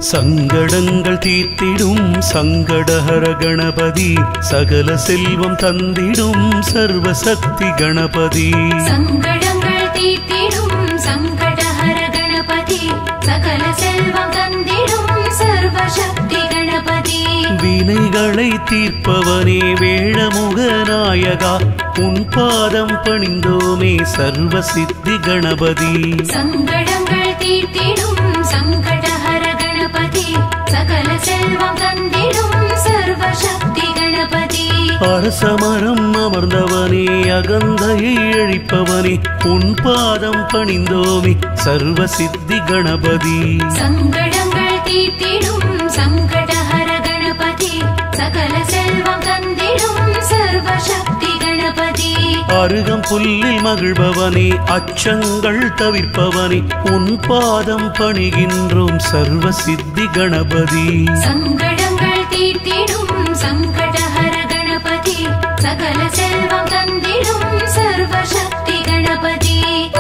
சங்கடங்கள் தீர்த்திடும் சங்கடஹர கணபதி சகல செல்வம் தந்திடும் சர்வசக்தி கணபதி சங்கடங்கள் தீர்த்திடும் சங்கடஹர கணபதி சகல செல்வம் தந்திடும் சர்வசக்தி கணபதி வினைகளை தீர்ப்பவனே வேழமுக நாயகா உன் பாதம் பணிந்தோமே சர்வ சித்தி கணபதி சங்கடங்கள் தீர்த்திடும் சங்கடஹர கணபதி சகல செல்வம் தந்திடும் சர்வசக்தி கணபதி அரசமரம் அமர்ந்தவனே அகந்தையை அழிப்பவனே உன் பாதம் பணிந்தோமே சர்வ சித்தி கணபதி சங்கடங்கள் தீர்த்திடும் சங்கடஹர கணபதி சகல செல்வம் தந்திடும் சர்வசக்தி கணபதி அருகம் புல்லில் மகிழ்பவனே அச்சங்கள் தவிர்ப்பவனே உன் பாதம் பணிகின்றோம் சர்வ சித்தி கணபதி சங்கடங்கள் தீர்த்திடும் சங்கடஹர கணபதி சகல செல்வம் தந்திடும் சர்வசக்தி கணபதி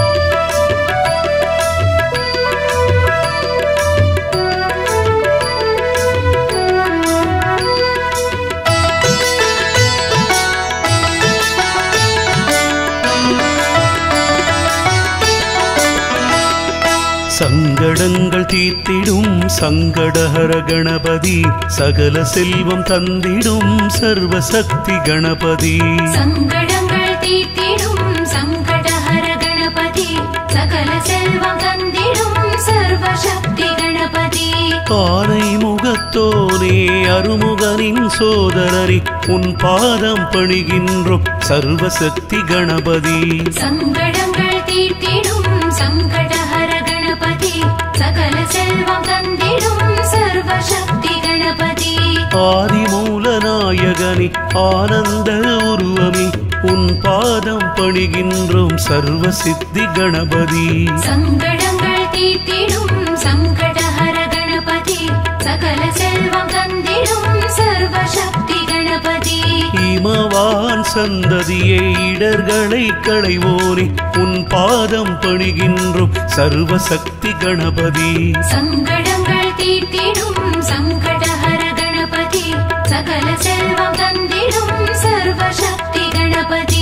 சங்கடங்கள் தீர்த்திடும் சங்கடஹர கணபதி சகல செல்வம் தந்திடும் சர்வசக்தி கணபதி சங்கடங்கள் தீர்த்திடும் சங்கடஹர கணபதி சகல செல்வம் தந்திடும் சர்வசக்தி கணபதி ஆனை முகத்தோனே அருமுகனின் சோதரரி உன் பாதம் பணிகின்றோம் சர்வசக்தி கணபதி சங்கடங்கள் தீர்த்திடும் சங்கடஹர கணபதி சகல செல்வம் தந்திடும் சர்வசக்தி கணபதி ஆதிமூல நாயகனி ஆனந்த உருவமி உன் பாதம் பணிகின்றோம் சர்வ சித்தி கணபதி சங்கடங்கள் தீர்த்திடும் சங்கடஹர கணபதி சகல செல்வம் தந்திடும் சர்வசக்தி கணபதி இமவான் சந்ததியே இடர்களை களைவோனே உன் பாதம் பணிகின்றோம் சர்வசக்தி கணபதி சங்கடங்கள் தீர்த்திடும் சங்கடஹர கணபதி சகல செல்வம் தந்திடும் சர்வசக்தி கணபதி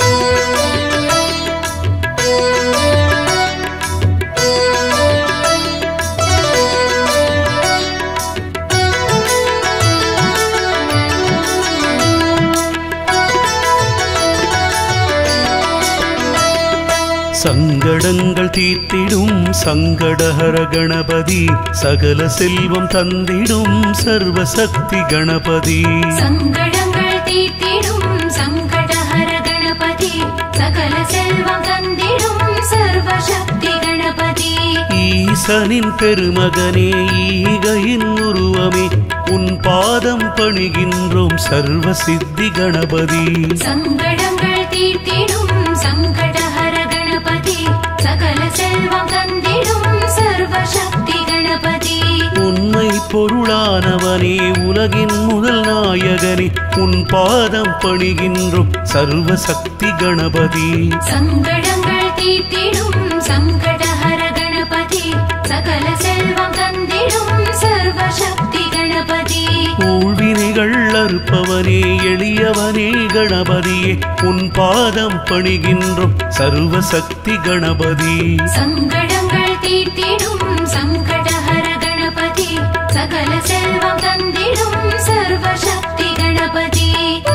சங்கடங்கள் தீர்த்திடும் சங்கடஹர கணபதி சகல செல்வம் தந்திடும் சர்வசக்தி கணபதி சங்கடங்கள் தீர்த்திடும் சங்கடஹர கணபதி சகல செல்வம் தந்திடும் சர்வசக்தி கணபதி ஈசனின் பெருமகனே ஈகையின் உருவமே உன் பாதம் பணிகின்றோம் சர்வ சித்தி கணபதி சங்கடங்கள் தீர்த்திடும் சங்கடஹர கணபதி சகல செல்வம் தந்திடும் சர்வசக்தி கணபதி உண்மை பொருளானவனே உலகின் முதல் நாயகனே உன் பாதம் பணிகின்றோம் சர்வ சக்தி கணபதி சங்கடங்கள் தீர்த்திடும் சங்கடஹர கணபதி சகல செல்வம் தந்திடும் சர்வசக்தி கணபதி ஊழ்வினைகள் அறுப்பவனே எளியவனே கணபதியே உன் பாதம் பணிகின்றோம் சர்வ சக்தி கணபதி சங்கடங்கள் தீர்த்திடும் சங்கடஹர கணபதி சகல செல்வம் தந்திடும் சர்வசக்தி கணபதி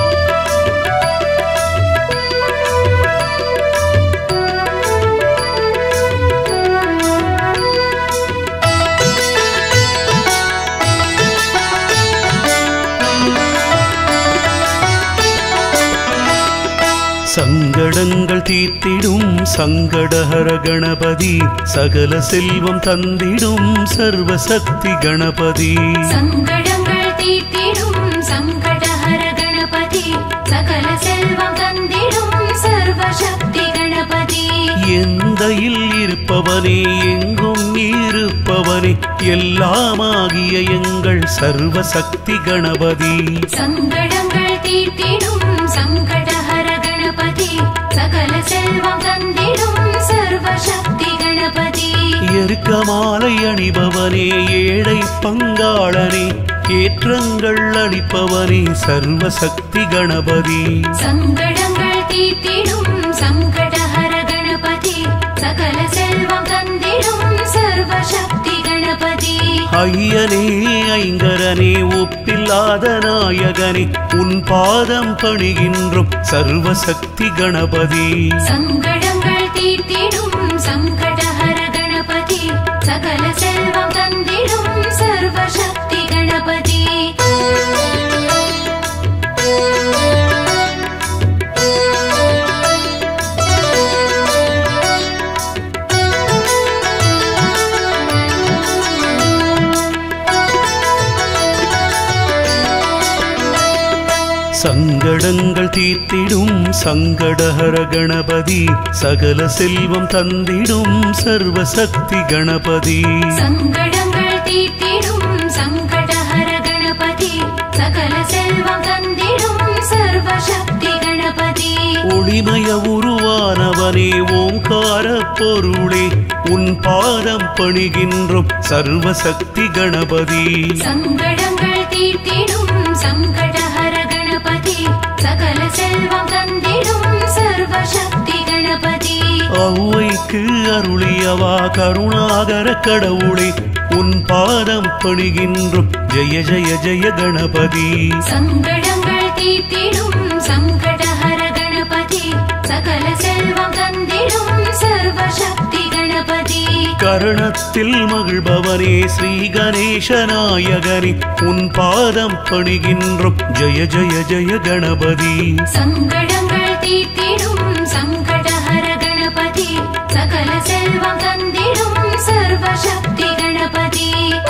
சங்கடங்கள் தீர்த்திடும் சங்கடஹர கணபதி சகல செல்வம் தந்திடும் சர்வ சக்தி கணபதி சங்கடங்கள் தீர்த்திடும் சங்கடஹர கணபதி சகல செல்வம் தந்திடும் சர்வசக்தி கணபதி எந்தையில் இருப்பவனே எங்கும் இருப்பவனே எல்லாமாகிய எங்கள் சர்வ சக்தி கணபதி சங்கடங்கள் தீர்த்திடும் சங்கடஹர கணபதி சகல செல்வம் தந்திடும் சர்வசக்தி கணபதி ஐயருக்க மாலை அணிபவனே ஏழை பங்காளனே ஏற்றங்கள் அளிப்பவனே சர்வசக்தி கணபதி சங்கடங்கள் தீர்த்திடும் சங்கடஹர கணபதி சகல செல்வம் தந்திடும் சர்வசக்தி கணபதி ஐயனே ஐங்கரனே ஒப்பில்லாத நாயகனே உன் பாதம் பணிகின்றோம் சர்வசக்தி கணபதி சங்கடங்கள் தீர்த்திடும் சங்கடஹர கணபதி சகல செல்வம் தந்திடும் சர்வசக்தி கணபதி சங்கடங்கள் தீர்த்திடும் சங்கடஹர கணபதி சகல செல்வம் தந்திடும் சர்வசக்தி கணபதி சங்கடங்கள் தீர்த்திடும் சங்கடஹர கணபதி சகல செல்வம் தந்திடும் சர்வசக்தி கணபதி ஒளிமய உருவானவனே ஓங்கார பொருளே உன் பாதம் பணிகின்றோம் சர்வசக்தி கணபதி சங்கடங்கள் தீர்த்திடும் சங்கடஹர கணபதி சகல செல்வம் தந்திடும் சர்வசக்தி கணபதி ஔவைக்கு அருளியவா கருணாகர கடவுளே உன் பாதம் பணிகின்றோம் ஜெய ஜெய ஜெய கணபதி சங்கடங்கள் தீர்த்திடும் சங்கடஹர கணபதி சகல செல்வம் தந்திடும் சர்வசக்தி கணபதி கரணத்தில் மகிழ்பவனே ஸ்ரீ கணேசநாயகனே உன் பாதம் பணிகின்றோம் ஜெய ஜெய ஜெய கணபதி சங்கடங்கள் தீர்த்திடும் சங்கடஹர கணபதி சகல செல்வம் தந்திடும் சர்வசக்தி கணபதி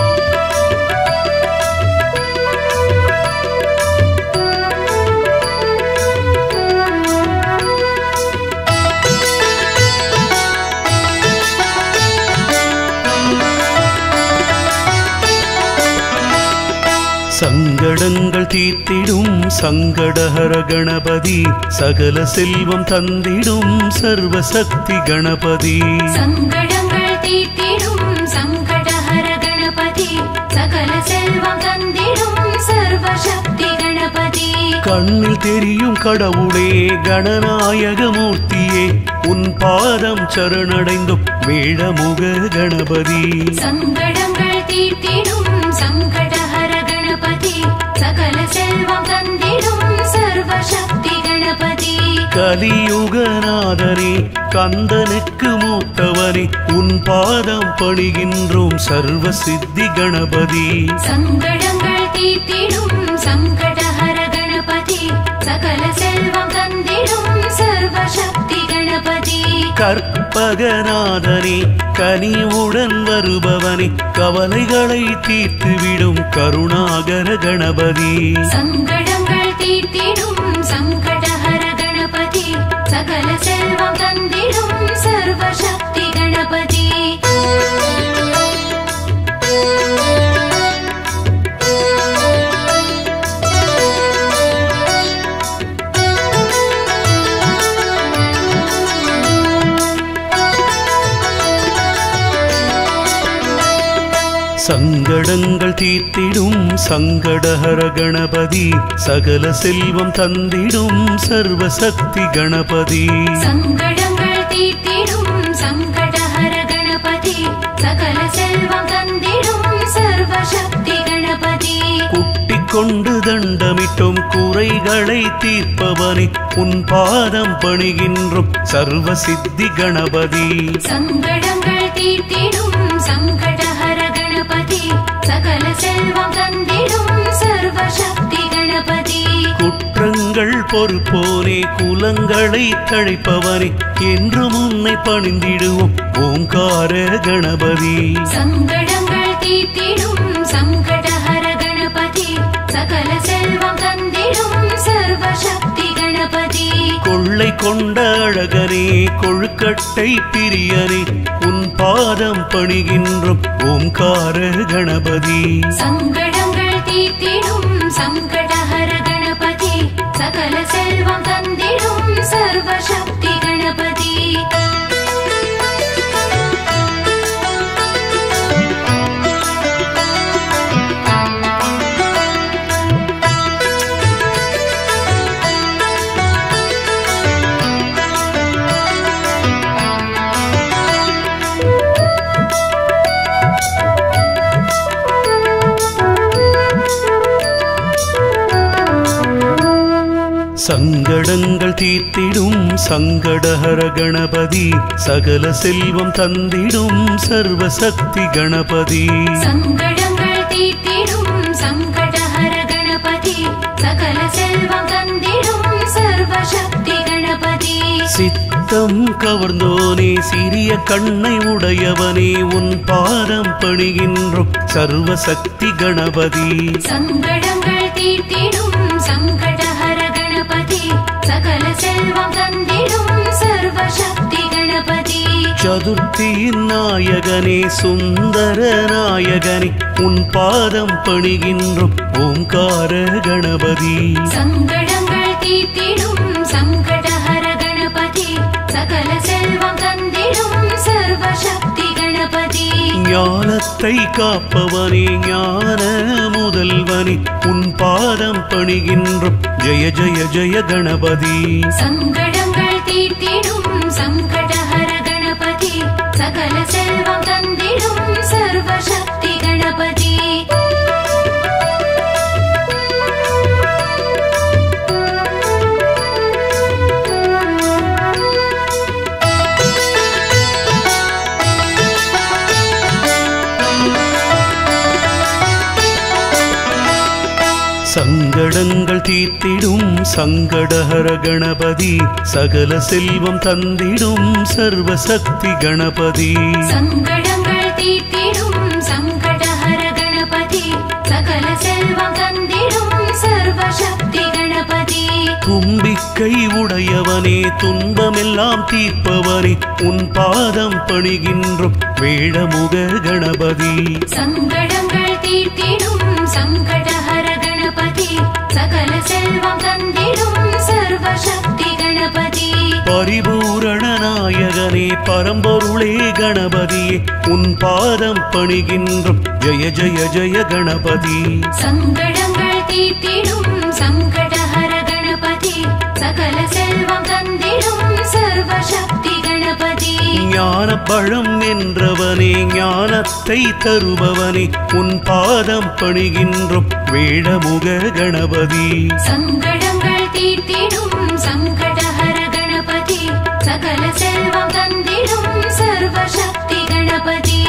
சங்கடங்கள் தீர்த்திடும் சங்கடஹர கணபதி சகல செல்வம் தந்திடும் சர்வசக்தி கணபதி சங்கடங்கள் தீர்த்திடும் சங்கடஹர கணபதி சகல செல்வம் தந்திடும் சர்வசக்தி கணபதி கண்ணில் தெரியும் கடவுளே கணநாயக மூர்த்தியே உன் பாதம் சரணடைந்தும் வேடமுக கணபதி சங்கடங்கள் தீர்த்திடும் சங்கடஹர கணபதி சகல செல்வம் தந்திடும் சர்வசக்தி கணபதி கலியுகநாதனே கந்தனுக்கு மூத்தவனே உன் பாதம் பணிகின்றோம் சர்வ சித்தி கணபதி சங்கடங்கள் தீர்த்திடும் சங்கடஹர கணபதி சகல செல்வம் தந்திடும் சர்வசக்தி கணபதி கற்பகநாதனே கனிவுடன் வருபவனே கவலைகளை தீர்த்துவிடும் கருணாகர கணபதி சங்கடங்கள் தீர்த்திடும் சங்கடஹர கணபதி சகல செல்வம் தந்திடும் சர்வசக்தி கணபதி சங்கடங்கள் தீர்த்திடும் சங்கடஹர கணபதி சகல செல்வம் தந்திடும் சர்வசக்தி கணபதி சங்கடங்கள் தீர்த்திடும் சங்கடஹர கணபதி சகல செல்வம் தந்திடும் சர்வசக்தி கணபதி குட்டிக் கொண்டு தண்டமிட்டோம் குறைகளை தீர்ப்பவனே உன் பாதம் பணிகின்றோம் சர்வ சித்தி கணபதி சங்கடங்கள் தீர்த்திடும் சங்கடஹர கணபதி சகல செல்வம் தந்திடும் சர்வசக்தி கணபதி குற்றங்கள் பொறுப்போனே குலங்களை தழைப்பவனே என்று முன்னை பணிந்திடுவோம் ஓங்கார கணபதி சங்கடங்கள் தீர்த்திடும் சங்கடஹர கணபதி சகல செல்வம் தந்திடும் சர்வசக்தி கணபதி கொள்ளை கொண்ட அழகனே கொழுக்கட்டை பிரியனே உன் பாதம் பணிகின்றோம் ஓம்கார கணபதி சங்கடங்கள் தீர்த்திடும் சங்கடஹர கணபதி சகல செல்வம் தந்திடும் சர்வசக்தி கணபதி சங்கடங்கள் தீர்த்திடும் சங்கடஹர கணபதி சகல செல்வம் தந்திடும் சர்வசக்தி கணபதி சங்கடங்கள் தீர்த்திடும் சங்கடஹர கணபதி சகல செல்வம் தந்திடும் சர்வசக்தி கணபதி சித்தம் கவர்ந்தோனே சிறிய கண்ணை உடையவனே உன் பாதம் பணிகின்றோம் சர்வசக்தி கணபதி சங்கடங்கள் தீர்த்திடும் சங்கடஹர கணபதி சகல செல்வம் தந்திடும் சர்வசக்தி கணபதி சதுர்த்தியின் நாயகனே சுந்தர நாயகனே உன் பாதம் பணிகின்றோம் ஓம்கார கணபதி சங்கடங்கள் தீர்த்திடும் சங்கடஹர கணபதி சகல செல்வம் தந்திடும் சர்வசக்தி கணபதி ஞானத்தை காப்பவனே ஞான முதல்வனே உன் பாதம் பணிகின்றோம் ஜெய ஜெய ஜெய கணபதி சங்கடங்கள் தீர்த்திடும் சங்கடஹர கணபதி சகல செல்வம் தந்திடும் சர்வசக்தி கணபதி சங்கடங்கள் தீர்த்திடும் சங்கடஹர கணபதி சகல செல்வம் தந்திடும் சர்வசக்தி கணபதி சங்கடங்கள் தீர்த்திடும் சங்கடஹர கணபதி சகல செல்வம் தந்திடும் சர்வசக்தி கணபதி தும்பிக்கை உடையவனே துன்பமெல்லாம் தீர்ப்பவனே உன் பாதம் பணிகின்றோம் வேடமுக கணபதி சங்கடங்கள் தீர்த்திடும் சங்கடஹர கணபதி சகல செல்வம் தந்திடும் சர்வசக்தி கணபதி பரிபூரண நாயகனே பரம்பொருளே கணபதியே உன் பாதம் பணிகின்றோம் ஜெய ஜெய ஜெய கணபதி சங்கடங்கள் தீர்த்திடும் சங்கடஹர கணபதி சகல செல்வம் தந்திடும் சர்வசக்தி கணபதி ஞான பழம் என்றவனே ஞானத்தை தருபவனே உன் பாதம் பணிகின்றோம் வேடமுக கணபதி சங்கடங்கள் தீர்த்திடும் சங்கடஹர கணபதி சகல செல்வம் தந்திடும் சர்வசக்தி கணபதி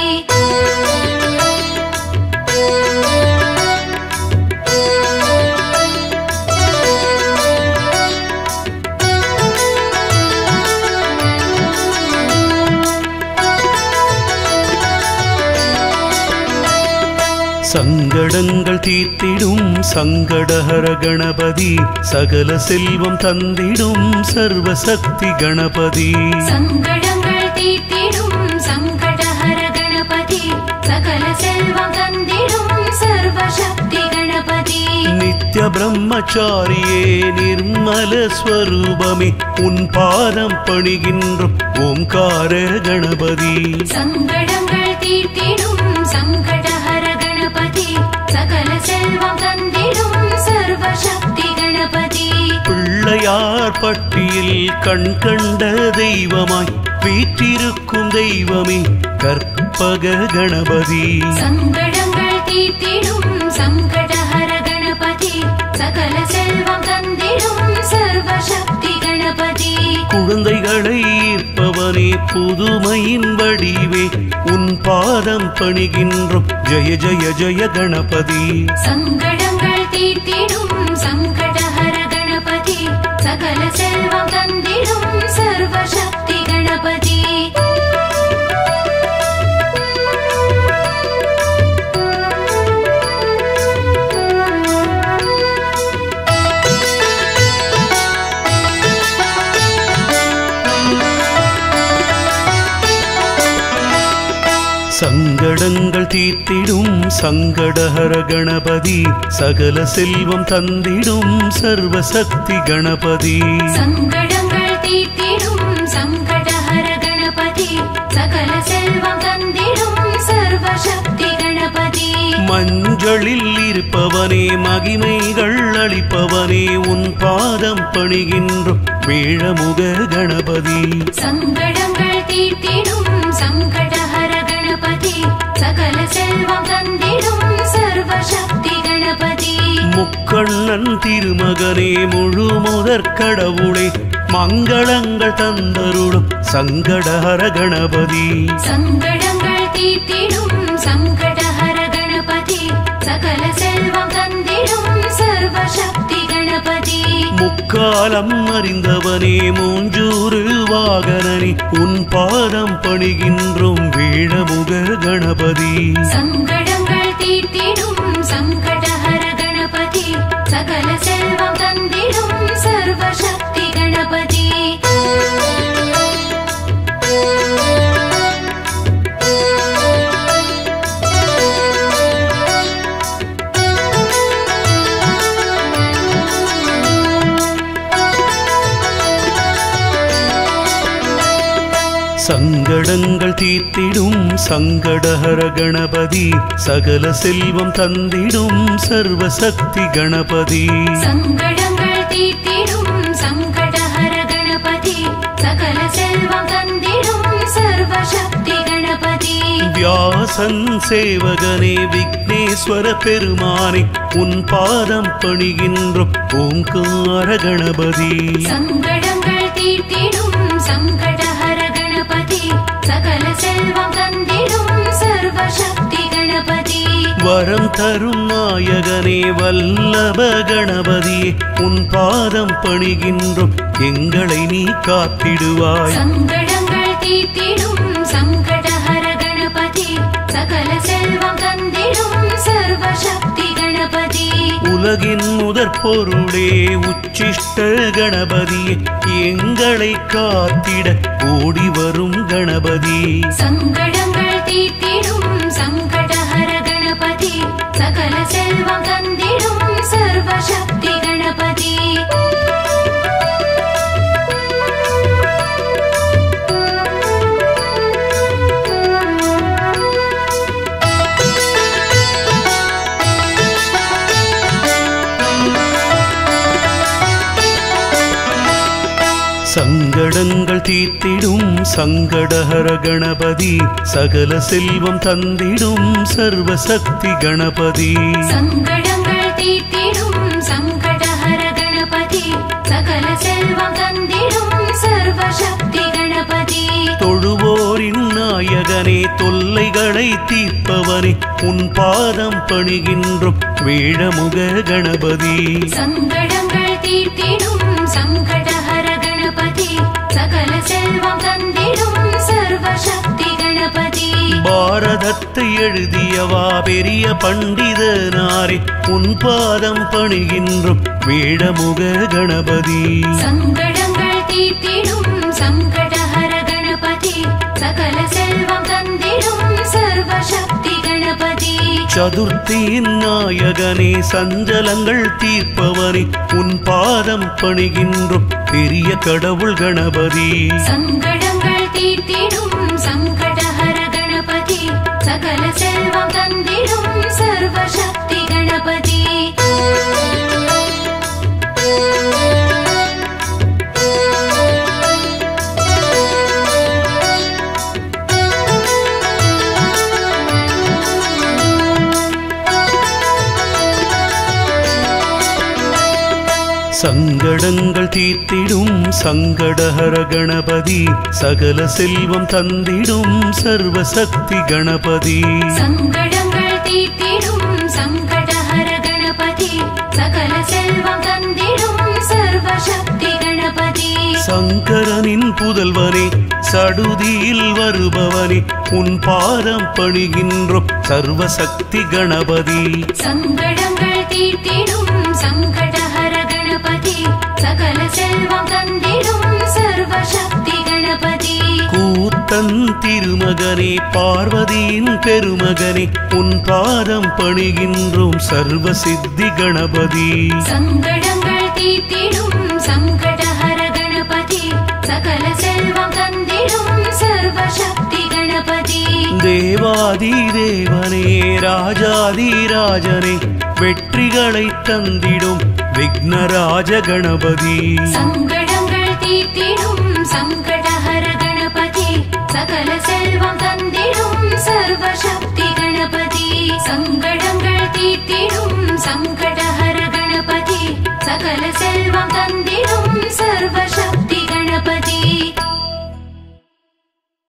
சங்கடங்கள் தீர்த்திடும் சங்கடஹர கணபதி சகல செல்வம் தந்திடும் சர்வசக்தி கணபதி சங்கடங்கள் தீர்த்திடும் சங்கடஹர கணபதி சகல செல்வம் தந்திடும் சர்வசக்தி கணபதி நித்ய பிரம்மச்சாரியே நிர்மல ஸ்வரூபமே உன் பாதம் பணிகின்றோம் ஓம்கார கணபதி சங்கடங்கள் தீர்த்திடும் சங்கடஹர கணபதி சகல செல்வம் தந்திடும் சர்வசக்தி கணபதி பிள்ளையார் பட்டியில் கண் கண்ட தெய்வமாய் வீற்றிருக்கும் தெய்வமே கற்பக கணபதி சங்கடங்கள் தீர்த்திடும் சங்கடஹர கணபதி சகல செல்வம் தந்திடும் சர்வசக்தி கணபதி குழந்தைகளை ஈர்ப்பவனே புதுமையின் வடிவே உன் பாதம் பணிகின்றோம் ஜெய ஜெய ஜெய கணபதி சங்கடங்கள் தீர்த்திடும் சங்கடஹர கணபதி சகல செல்வம் தந்திடும் சர்வசக்தி கணபதி சங்கடங்கள் தீர்த்திடும் சங்கடஹர கணபதி சகல செல்வம் தந்திடும் சர்வசக்தி கணபதி சங்கடங்கள் தீர்த்திடும் சங்கடஹர கணபதி சகல செல்வம் தந்திடும் சர்வசக்தி கணபதி மஞ்சளில் இருப்பவனே மகிமைகள் அளிப்பவனே உன் பாதம் பணிகின்றோம் வேழமுக கணபதி சங்கடங்கள் தீர்த்திடும் சங்கடஹர கணபதி சகல செல்வம் தந்திடும் சர்வசக்தி கணபதி கணபதி முக்கண்ணன் திருமகனே முழு முதற் கடவுளே மங்களங்கள் தந்தருளும் சங்கடஹர கணபதி சங்கடங்கள் தீர்த்திடும் சங்கடஹர கணபதி சகல செல்வம் தந்திடும் சர்வசக்தி கணபதி முக்காலம் அறிந்தவனே மூஞ்சூறு வாகனனே உன் பாதம் பணிகின்றோம் வீழமுக கணபதி சங்கடங்கள் தீர்த்திடும் சங்கடஹர கணபதி சகல செல்வம் தந்திடும் சர்வசக்தி கணபதி சங்கடங்கள் தீர்த்திடும் சங்கடஹர கணபதி சகல செல்வம் தந்திடும் சர்வசக்தி கணபதி சங்கடங்கள் தீர்த்திடும் சங்கடஹர கணபதி சகல செல்வம் தந்திடும் சர்வசக்தி கணபதி வியாசன் சேவகனே விக்னேஸ்வர பெருமானே உன் பாதம் பணிகின்றோம் ஓங்கார கணபதி சங்கடங்கள் தீர்த்திடும் சங்கடஹர கணபதி சகல செல்வம் தந்திடும் சர்வசக்தி கணபதி வரம் தரும் நாயகனே வல்லப கணபதியே உன் பாதம் பணிகின்றோம் எங்களை நீ காத்திடுவாய் சங்கடங்கள் தீர்த்திடும் சங்கடஹர கணபதி சகல செல்வம் தந்திடும் சர்வசக்தி கணபதி உலகின் முதற் பொருளே உச்சிஷ்ட கணபதியே எங்களை காத்திட ஓடி வரும் கணபதி சங்கடங்கள் தீர்த்திடும் சங்கடஹர கணபதி சகல செல்வம் தந்திடும் சர்வசக்தி கணபதி சங்கடங்கள் தீர்த்திடும் சங்கடஹர கணபதி சகல செல்வம் தந்திடும் சர்வசக்தி கணபதி சங்கடங்கள் தீர்த்திடும் சங்கடஹர கணபதி சகல செல்வம் தந்திடும் சர்வசக்தி கணபதி தொழுவோரின் நாயகனே தொல்லைகளை தீர்ப்பவனே உன் பாதம் பணிகின்றோம் வீழமுக கணபதி சங்கடங்கள் தீர்த்திடும் சங்கடஹர கணபதி சகல செல்வம் தந்திடும் சர்வசக்தி கணபதி பாரதத்தை எழுதியவா பெரிய பண்டிதனாரே உன் பாதம் பணிகின்றோம் வீழமுக கணபதி சங்கடங்கள் தீர்த்திடும் சங்கடஹர கணபதி சகல செல்வம் தந்திடும் சர்வசக்தி கணபதி சதுர்த்தியின் நாயகனே சஞ்சலங்கள் தீர்ப்பவனே உன் பாதம் பணிகின்றோம் பெரிய கடவுள் கணபதி சங்கடங்கள் தீர்த்திடும் சங்கடஹர கணபதி சகல செல்வம் தந்திடும் சர்வசக்தி கணபதி சங்கடங்கள் தீர்த்திடும் சங்கடஹர கணபதி சகல செல்வம் தந்திடும் சர்வசக்தி கணபதி சங்கடங்கள் தீர்த்திடும் சங்கடஹர கணபதி சகல செல்வம் தந்திடும் சர்வசக்தி கணபதி சங்கரனின் புதல்வனே சடுதியில் வருபவனே உன் பாதம் பணிகின்றோம் சர்வசக்தி கணபதி சங்கடங்கள் தீர்த்திடும் சங்கடஹர கணபதி சகல செல்வம் தந்திடும் சர்வசக்தி கணபதி கூத்தன் திருமகனே பார்வதியின் பெருமகனே உன் பாதம் பணிகின்றோம் சர்வசித்தி கணபதி சங்கடங்கள் தீர்த்திடும் சங்கடஹர கணபதி சகல செல்வம் தந்திடும் சர்வசக்தி கணபதி தேவாதி தேவனே ராஜாதி ராஜனே வெற்றிகளை தந்திடும் விக்னராஜ கணபதி சங்கடங்கள் தீர்த்திடும் சங்கடஹர கணபதி சகல செல்வம் தந்திடும் சர்வசக்தி கணபதி சங்கடங்கள் தீர்த்திடும் சங்கடஹர கணபதி சகல செல்வம் தந்திடும் சர்வசக்தி கணபதி